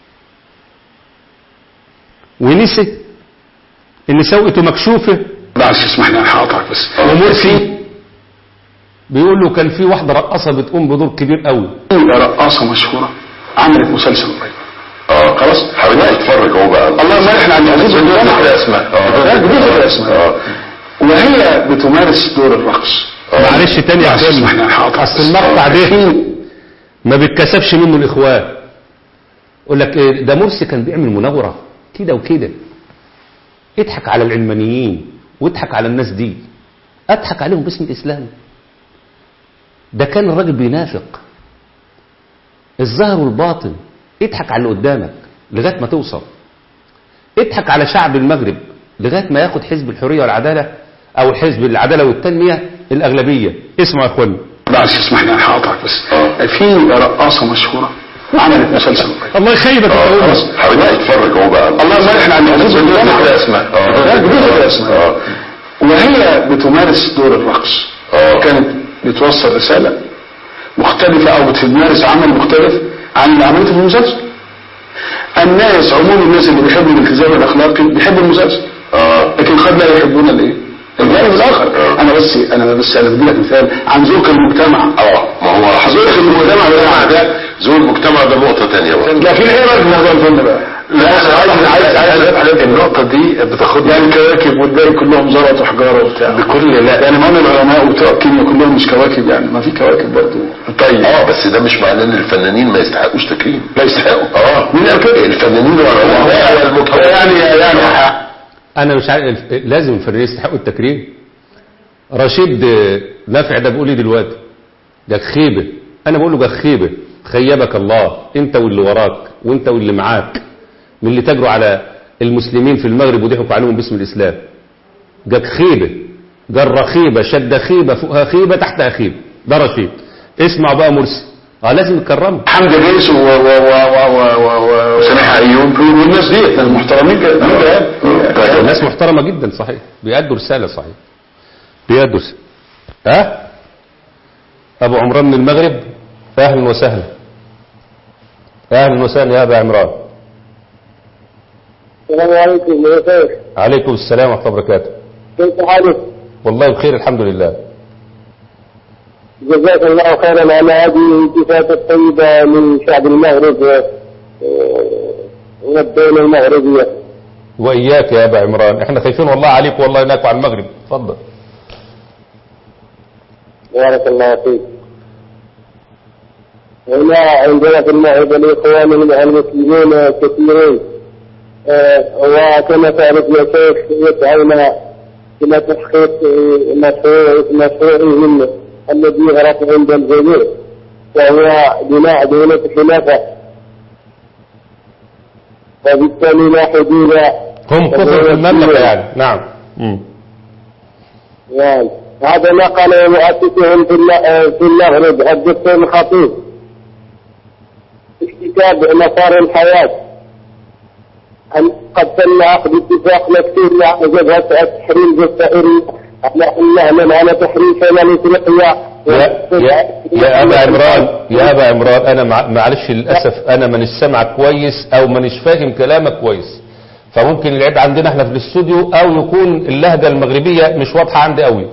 ونسي ان سوقته مكشوفه معلش اسمح لي انا هقطعك بس ومرسي بيقول له كان في واحده رقاصه بتقوم بدور كبير قوي في رقاصة مشهورة عملت مسلسل قريب اه خلاص حضرتك اتفرج اهو بقى اللهم احنا عند عزيز بدون الجامعة. ذكر اسماء لا بدون ذكر اسماء اه وهي بتمارس دور الرقص معلش تاني يا معلش اسمح لي اخواني انا هقطعك اصل بس. المقطع ده في ما بيتكسبش منه الاخوان يقول لك إيه، ده مرسي كان بيعمل مناوره كده وكده اضحك على العلمانيين واضحك على الناس دي اضحك عليهم باسم الاسلام ده كان الراجل بينافق الظاهر والباطن اضحك على اللي قدامك لغايه ما توصل اضحك على شعب المغرب لغايه ما ياخد حزب الحريه والعداله او حزب العداله والتنميه الاغلبيه اسمعوا يا اخواني معلش اسمح لي انا هقطعك بس في رقاصة مشهورة عملت مسلسل قريب الله يخيبك يا اه أخواني. خلاص حضرتك اتفرج اهو بقى اللهم احنا عند عزيز بدون الجامعة. ذكر اسماء لا بدون ذكر اسماء اه وهي بتمارس دور الرقص اه. كانت بتوصل رسالة مختلفة او بتمارس عمل مختلف عن اللي عملته في المسلسل الناس عموم الناس اللي بيحبوا الالتزام الاخلاقي بيحبوا المسلسل اه لكن قد لا يحبون الايه الجانب الاخر انا بس انا بس انا بدي لك مثال عن ذوق المجتمع اه ما هو ذوق حضرتك المجتمع المجتمع ده ده ذو المجتمع ده نقطة تانية بقى لكن ايه رايك في موضوع الفن بقى؟ لا انا عايز عايز عايز افهم النقطة دي بتاخدنا يعني كواكب والباقي كلهم زلط وحجارة وبتاع بكل لا يعني ما العلماء وبتوع الكيمياء كلهم مش كواكب يعني ما في كواكب برضه طيب اه بس ده مش معناه ان الفنانين ما يستحقوش تكريم لا يستحقوا اه مين قال كده؟ الفنانين والعلماء والمجتمع يعني يعني انا مش عارف لازم الفنانين يستحقوا التكريم رشيد آه، نافع ده بيقول لي دلوقتي ده خيبه انا بقول له ده خيبه خيبك الله انت واللي وراك وانت واللي معاك من اللي تجروا على المسلمين في المغرب وضحكوا عليهم باسم الاسلام جاك خيبه جر خيبه شد خيبه فوقها خيبه تحتها خيبه ده رشيد اسمع بقى مرسي اه لازم نكرمه حمد الرئيس و و و و و و وسميح ايوب والناس دي المحترمين كده طيب. ناس محترمة جدا صحيح بيأدوا رسالة صحيح بيأدوا رسالة ها أبو عمران من المغرب أهلا وسهلا أهلا وسهلا يا أبا عمران السلام عليكم يا شيخ عليكم السلام ورحمة الله وبركاته كيف حالك؟ والله بخير الحمد لله جزاك الله خيرا على هذه الانتفاضة الطيبة من شعب المغرب آه، والدولة المغربية وإياك يا أبا عمران احنا خايفين والله عليك والله هناك وعلى المغرب اتفضل بارك الله فيك هنا عندنا في المغرب الإخوان المسلمون كثيرون آه، وكما تعرف يا شيخ يسعون إلى تحقيق آه، مشروع مشروعهم الذي غرق عند الجميع وهو بناء دولة خلافة وبالتالي لا حدود هم كفر في المملكة يعني نعم مم. يعني هذا ما قاله مؤسسهم في الل- في المغرب الدكتور الخطيب في كتاب مسار الحياة أن قد تم عقد اتفاق مكتوب مع جبهة التحرير الجزائري على أن نعمل على تحرير شمال افريقيا يا, يا, يا أبا عمران يا أبا عمران أنا مع- معلش للأسف أنا مانيش سامعك كويس أو مانيش فاهم كلامك كويس فممكن العيب عندنا احنا في الاستوديو أو يكون اللهجة المغربية مش واضحة عندي قوي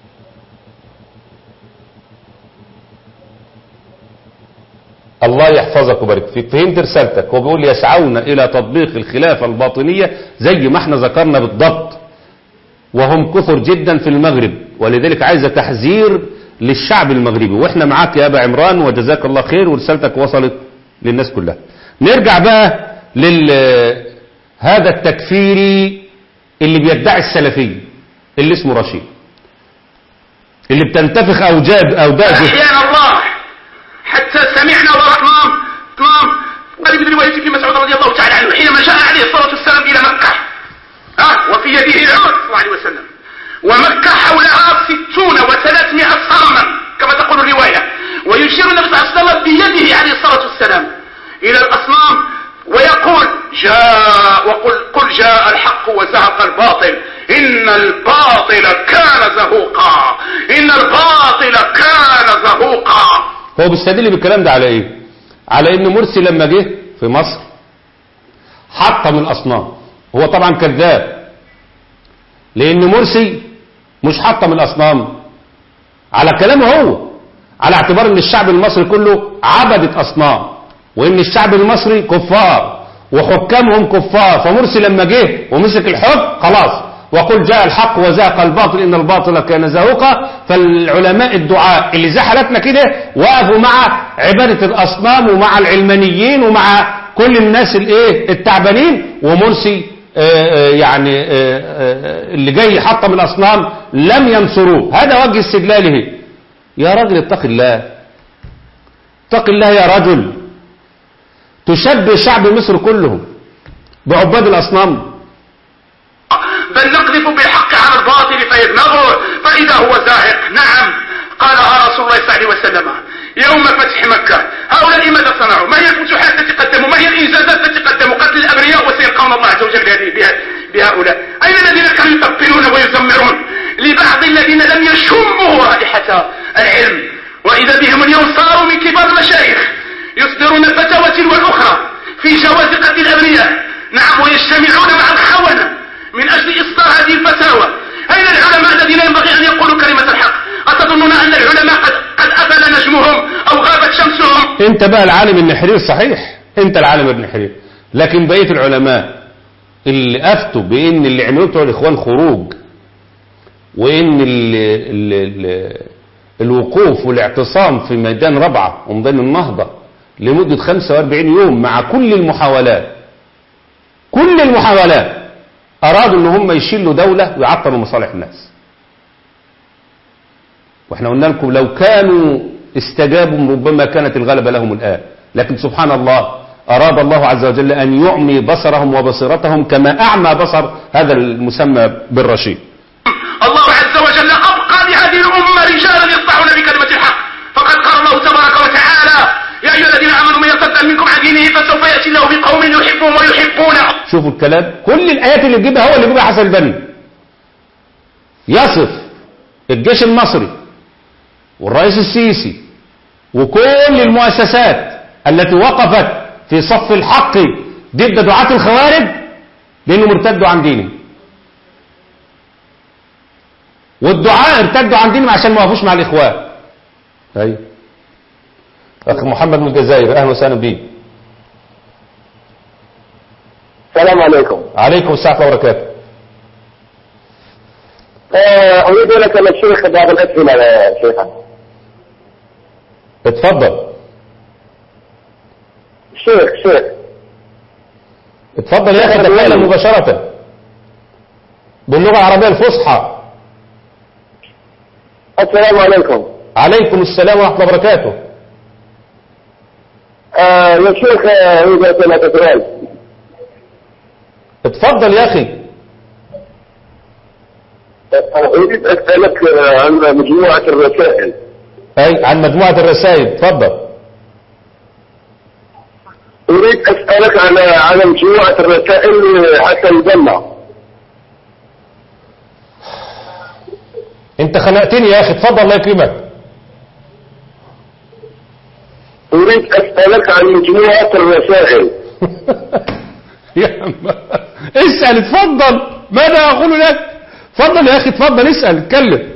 الله يحفظك يحفظك ويبارك فيك فهمت رسالتك هو بيقول يسعون الى تطبيق الخلافة الباطنية زي ما احنا ذكرنا بالضبط وهم كثر جدا في المغرب ولذلك عايزة تحذير للشعب المغربي واحنا معاك يا ابا عمران وجزاك الله خير ورسالتك وصلت للناس كلها نرجع بقى لل هذا التكفيري اللي بيدعي السلفية اللي اسمه رشيد اللي بتنتفخ اوجاد اوداجه أحيانا الله حتى سمعنا ورحمام تمام هذه من رواية ابن مسعود رضي الله تعالى عنه حينما جاء عليه الصلاة والسلام إلى مكة ها وفي يده العود صلى الله عليه وسلم ومكة حولها ستون وثلاثمائة صنما كما تقول الرواية ويشير النبي صلى الله عليه وسلم بيده عليه الصلاة والسلام إلى الأصنام ويقول جاء وقل قل جاء الحق وزهق الباطل إن الباطل كان زهوقا إن الباطل كان زهوقا هو بيستدل بالكلام ده على ايه على ان مرسي لما جه في مصر حطم الاصنام هو طبعا كذاب لان مرسي مش حطم الاصنام على كلامه هو على اعتبار ان الشعب المصري كله عبدت اصنام وان الشعب المصري كفار وحكامهم كفار فمرسي لما جه ومسك الحكم خلاص وقل جاء الحق وزهق الباطل ان الباطل كان زهوقا فالعلماء الدعاء اللي زي حالتنا كده وقفوا مع عبادة الاصنام ومع العلمانيين ومع كل الناس الايه التعبانين ومرسي آه، آه، يعني آه، آه، اللي جاي يحطم الاصنام لم ينصروه هذا وجه استدلاله يا راجل اتق الله اتق الله يا رجل تشبه شعب مصر كلهم بعباد الاصنام بل نقذف بالحق على الباطل فيدمغه فإذا هو زاهق نعم قالها رسول الله صلى الله عليه وسلم يوم فتح مكة هؤلاء ماذا صنعوا ما هي الفتوحات التي قدموا ما هي الإنجازات التي قدموا قتل الأبرياء وسيلقون الله عز وجل بهذه بها- بهؤلاء أين الذين كانوا يطبلون ويزمرون لبعض الذين لم يشموا رائحة العلم وإذا بهم اليوم صاروا من كبار المشايخ يصدرون فتاوى تلو الأخرى في جواز قتل الأبرياء نعم ويجتمعون مع الخونة من أجل إصدار هذه الفتاوى أين العلماء الذين ينبغي أن يقولوا كلمة الحق أتظنون أن العلماء قد, قد أفل نجمهم أو غابت شمسهم انت بقى العالم النحرير صحيح انت العالم النحرير لكن بقية العلماء اللي افتوا بان اللي عملوه بتوع الاخوان خروج وان ال ال ال الوقوف والاعتصام في ميدان ربعة وميدان النهضة لمدة 45 يوم مع كل المحاولات كل المحاولات ارادوا ان هم يشيلوا دولة ويعطلوا مصالح الناس واحنا قلنا لكم لو كانوا استجابوا ربما كانت الغلبة لهم الآن لكن سبحان الله أراد الله عز وجل أن يعمي بصرهم وبصيرتهم كما أعمى بصر هذا المسمى بالرشيد الله عز وجل أبقى لهذه الأمة رجالا يصدعون بكلمة الحق فقد قال الله تبارك وتعالى يا أيها الذين آمنوا من يرتد منكم عن دينه فسوف يأتي الله بقوم يحبهم ويحبونه شوفوا الكلام كل الآيات اللي تجيبها هو اللي بيجيبها حسن البنا يصف الجيش المصري والرئيس السيسي وكل المؤسسات التي وقفت في صف الحق ضد دعاة الخوارج لأنهم ارتدوا عن دينه والدعاء ارتدوا عن دينهم عشان ما وقفوش مع الإخوان أيوة أخ محمد من الجزائر أهلا وسهلا بيك السلام عليكم عليكم السلام ورحمة الله وبركاته آه، أريد لك من الشيخ بعض الأسئلة يا شيخنا اتفضل شيخ شيخ اتفضل يا اخي تتكلم مباشرة باللغة العربية الفصحى السلام عليكم عليكم السلام ورحمة الله وبركاته آه، يا شيخ آه، أريد أسألك سؤال اتفضل يا اخي آه، أريد أسألك آه، عن مجموعة الرسائل اي عن مجموعة الرسائل اتفضل أريد أسألك عن عن مجموعة الرسائل حسن البنا انت خنقتني يا اخي اتفضل الله يكرمك أريد أسألك عن مجموعة الرسائل يا عم اسأل اتفضل ماذا اقول لك اتفضل يا اخي اتفضل اسأل اتكلم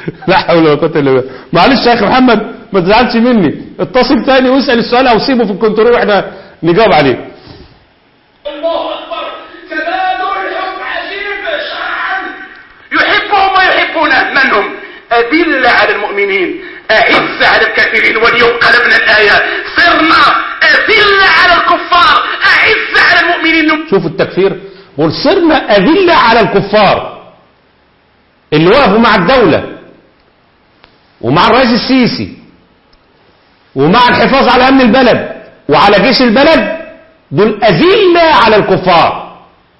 لا حول ولا قوه الا بالله معلش يا اخي محمد ما تزعلش مني اتصل تاني واسال السؤال او سيبه في الكنترول واحنا نجاوب عليه الله أكبر سداد الحب عجيب شرعا يحبهم ويحبونه من هم أذلة على المؤمنين أعز على الكافرين واليوم قلبنا الآية صرنا أذلة على الكفار أعز على المؤمنين شوفوا التكفير بقول صرنا أذلة على الكفار اللي وقفوا مع الدولة ومع الرئيس السيسي ومع الحفاظ على أمن البلد وعلى جيش البلد دول أذلة على الكفار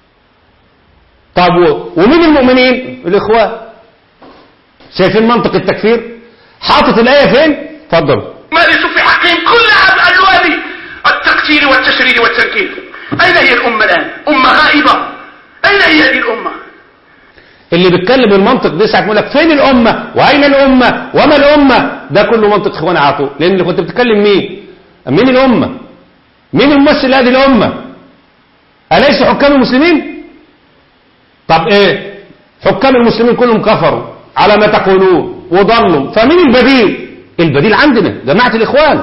طب و- ومين المؤمنين الإخوان شايفين منطق التكفير حاطط الآية فين اتفضلوا مارسوا في حقهم كل عب- ألوان التقتيل والتشريد والتنكيل أين هي الأمة الآن أمة غائبة أين هي هذه الأمة اللي بيتكلم المنطق ده ساعة يقول لك فين الأمة وأين الأمة وما الأمة ده كله منطق إخوان عطوه لأن اللي كنت بتتكلم مين مين الأمة مين الممثل هذه الأمة أليس حكام المسلمين طب إيه حكام المسلمين كلهم كفروا على ما تقولون وضلوا فمين البديل البديل عندنا جماعة الإخوان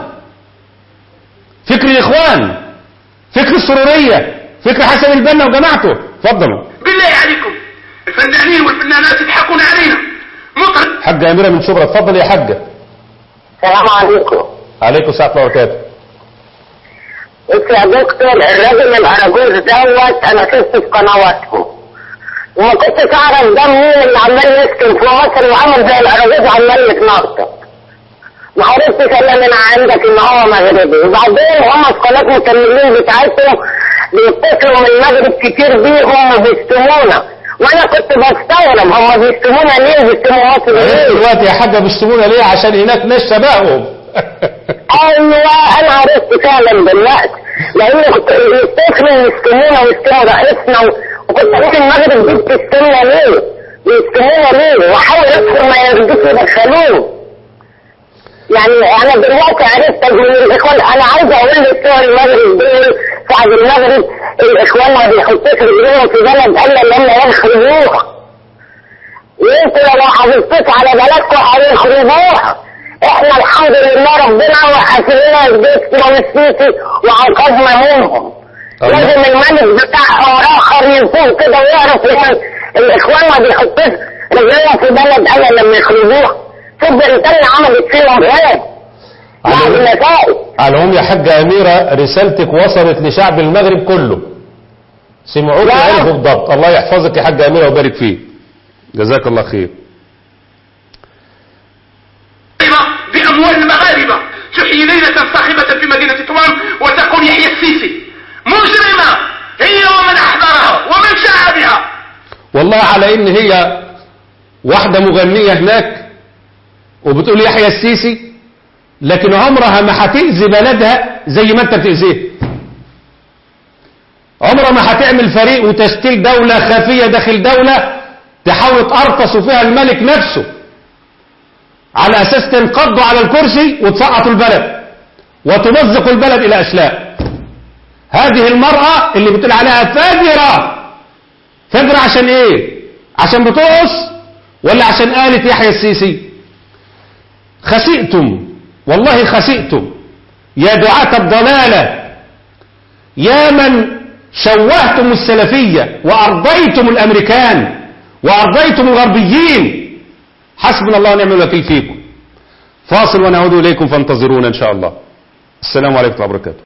فكر الإخوان فكر السرورية فكر حسن البنا وجماعته اتفضلوا بالله عليكم الفنانين والفنانات يضحكون علينا مطرب حاجة أميرة من شبرا اتفضل يا حاجة السلام عليكم عليكم السلام ورحمة الله وبركاته بص يا دكتور الراجل الاراجوز دوت انا شفته في قنواتهم وما كنتش اعرف ده مين اللي عمال يسكن في مصر وعمل زي الاراجوز عمال يتنطط ما عرفتش الا من عندك ان هو مغربي وبعدين هم في قناه المكملين بتاعتهم بيتصلوا من المغرب كتير بيهم وبيشتمونا وانا كنت بستغرب هم بيشتمونا ليه بيشتموا مصر عرفت ليه دلوقتي يا حاجة بيشتمونا ليه عشان هناك ناس شبههم ايوه انا عرفت فعلا دلوقتي لان كنت يستخدموا يشتمونا ويشتموا رئيسنا و- وكنت اقول المغرب دي بتشتمنا ليه؟ بيشتمونا ليه؟ واحاول ادخل ما يرضوش يدخلوني يعني انا دلوقتي عرفت من الاخوان انا عايز اقول لبتوع المغرب دول بعد المغرب الاخوان ما بيحطوش رجليهم في بلد الا لما يخربوها وانتوا لو حافظتوش على بلدكم هيخربوها احنا الحمد لله ربنا وقف لنا الجيش والسيسي وعاقبنا منهم الله. لازم الملك بتاعهم اخر يفوق كده ويعرف ان الاخوان ما بيحطوش رجليهم في بلد الا لما يخربوها شوف بريطانيا عملت فيهم ايه بعد على النتائج على العموم يا حاجة أميرة رسالتك وصلت لشعب المغرب كله سمعوك لا. وعرفوا بالضبط الله يحفظك يا حاجة أميرة ويبارك فيك جزاك الله خير بأموال المغاربة تحيي ليلة صاخبة في مدينة طوام وتقول يحيى السيسي مجرمة هي ومن أحضرها ومن شاع بها والله على إن هي واحدة مغنية هناك وبتقول يحيى السيسي لكن عمرها ما هتأذي بلدها زي ما انت بتأذيه عمرها ما هتعمل فريق وتشكيل دولة خفية داخل دولة تحاول تقرطس فيها الملك نفسه على أساس تنقضوا على الكرسي وتسقطوا البلد وتمزقوا البلد إلى أشلاء هذه المرأة اللي بتقول عليها فاجرة فاجرة عشان إيه عشان بتقص ولا عشان قالت يحيى السيسي خسئتم والله خسئتم يا دعاة الضلالة يا من شوهتم السلفية وأرضيتم الأمريكان وأرضيتم الغربيين حسبنا الله ونعم الوكيل فيكم فاصل ونعود إليكم فانتظرونا إن شاء الله السلام عليكم ورحمة الله وبركاته